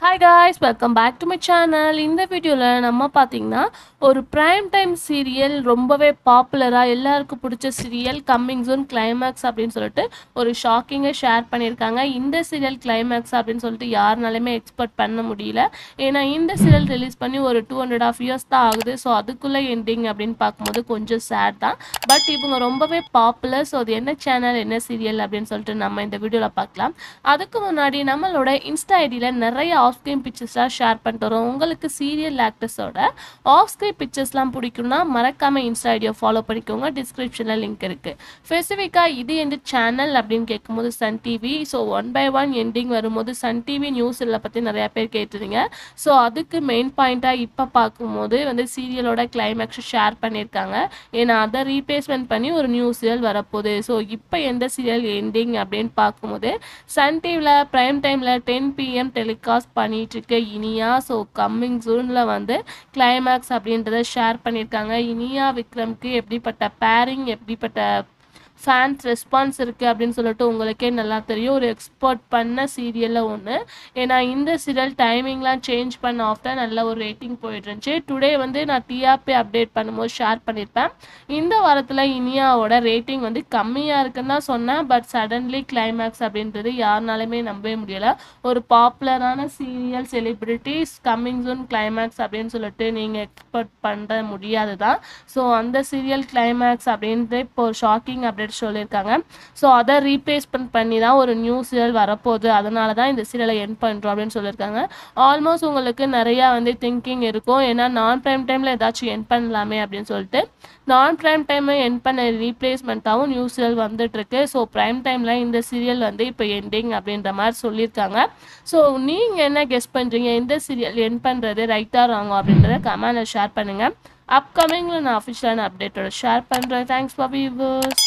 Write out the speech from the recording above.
hi guys welcome back to my channel இந்த வீடியோவில் நம்ம பார்த்தீங்கன்னா ஒரு ப்ரைம் டைம் சீரியல் ரொம்பவே பாப்புலராக எல்லாருக்கும் பிடிச்ச சீரியல் கம்மிங் ஜூன் கிளைமேக்ஸ் அப்படின்னு சொல்லிட்டு ஒரு ஷாக்கிங்காக ஷேர் பண்ணியிருக்காங்க இந்த சீரியல் கிளைமேக்ஸ் அப்படின்னு சொல்லிட்டு யாருனாலுமே எக்ஸ்பெக்ட் பண்ண முடியல ஏன்னா இந்த சீரியல் ரிலீஸ் பண்ணி ஒரு டூ ஹண்ட்ரட் ஆஃப் இயர்ஸ் தான் ஆகுது ஸோ அதுக்குள்ளே எண்டிங் அப்படின்னு பார்க்கும்போது கொஞ்சம் சேட் தான் பட் இவங்க ரொம்பவே பாப்புலர் ஸோ அது என்ன சேனல் என்ன சீரியல் அப்படின்னு சொல்லிட்டு நம்ம இந்த வீடியோவில் பார்க்கலாம் அதுக்கு முன்னாடி நம்மளோட இன்ஸ்டா ஐடியில் நிறைய ஆஃப் ஸ்க்ரீன் பிக்சர்ஸ்லாம் ஷேர் பண்ணிட்டு வரோம் உங்களுக்கு சீரியல் ஆக்டர்ஸோட ஆஃப் ஸ்க்ரீன் பிக்சர்ஸ்லாம் பிடிக்கும்னா மறக்காமல் இன்ஸ்டா ஐடியை ஃபாலோ பண்ணிக்கோங்க டிஸ்கிரிப்ஷனில் லிங்க் இருக்குது ஸ்பெசிஃபிக்காக இது எந்த சேனல் அப்படின்னு கேட்கும்போது Sun TV so one by one ending வரும்போது சன் டிவி நியூஸ் இதில் பற்றி நிறையா பேர் கேட்டிருந்தீங்க ஸோ அதுக்கு மெயின் பாயிண்ட்டாக இப்போ பார்க்கும்போது வந்து சீரியலோட கிளைமேக்ஸ் ஷேர் பண்ணியிருக்காங்க ஏன்னா அதை ரீப்ளேஸ்மெண்ட் பண்ணி ஒரு நியூ சீரியல் வரப்போகுது ஸோ இப்போ எந்த சீரியல் எண்டிங் அப்படின்னு பார்க்கும்போது சன் டிவியில் ப்ரைம் டைமில் டென் பிஎம் டெலிகாஸ்ட் பண்ணிட்டு இருக்க இனியா ஸோ கம்மிங் ஜூனில் வந்து கிளைமேக்ஸ் அப்படின்றத ஷேர் பண்ணியிருக்காங்க இனியா விக்ரம்க்கு எப்படிப்பட்ட பேரிங் எப்படிப்பட்ட ஃபேன்ஸ் ரெஸ்பான்ஸ் இருக்குது அப்படின்னு சொல்லிட்டு உங்களுக்கே நல்லா தெரியும் ஒரு எக்ஸ்போர்ட் பண்ண சீரியலில் ஒன்று ஏன்னா இந்த சீரியல் டைமிங்லாம் சேஞ்ச் பண்ண ஆஃப்டர் நல்ல ஒரு ரேட்டிங் போயிட்டு இருந்துச்சு டுடே வந்து நான் டிஆர்பி அப்டேட் பண்ணும்போது ஷேர் பண்ணியிருப்பேன் இந்த வாரத்தில் இனியாவோட ரேட்டிங் வந்து கம்மியாக இருக்குன்னு தான் சொன்னேன் பட் சடன்லி கிளைமேக்ஸ் அப்படின்றது யாருனாலுமே நம்பவே முடியலை ஒரு பாப்புலரான serial celebrities coming June climax அப்படின்னு சொல்லிட்டு நீங்கள் எக்ஸ்பெக்ட் பண்ண முடியாது தான் ஸோ அந்த சீரியல் கிளைமேக்ஸ் அப்படின்ட்டு இப்போ ஒரு ஷாக்கிங் அப்டேட் சொல்லியிருக்காங்க ஸோ அதை ரீப்ளேஸ்மெண்ட் பண்ணி தான் ஒரு நியூ சீரியல் வரப்போகுது அதனால தான் இந்த சீரியலை என் பண்ணுறோம் அப்படின்னு சொல்லியிருக்காங்க ஆல்மோஸ்ட் உங்களுக்கு நிறையா வந்து திங்கிங் இருக்கும் ஏன்னா நான் ப்ரைம் டைமில் ஏதாச்சும் என் பண்ணலாமே அப்படின்னு சொல்லிட்டு நான் ப்ரைம் டைமை என் பண்ண ரீப்ளேஸ்மெண்ட்டாகவும் நியூ சீரியல் வந்துட்டுருக்கு ஸோ ப்ரைம் டைமில் இந்த சீரியல் வந்து இப்போ எண்டிங் அப்படின்ற மாதிரி சொல்லியிருக்காங்க ஸோ நீங்கள் என்ன கெஸ் பண்ணுறீங்க இந்த சீரியல் என் பண்ணுறது ரைட்டாக ராங்கோ அப்படின்றத கமெண்டில் ஷேர் பண்ணுங்கள் அப்கமிங்கில் நான் அஃபிஷியலான அப்டேட்டோட ஷேர் பண்ணுறேன் தேங்க்ஸ் ஃபார் வியூவர்ஸ்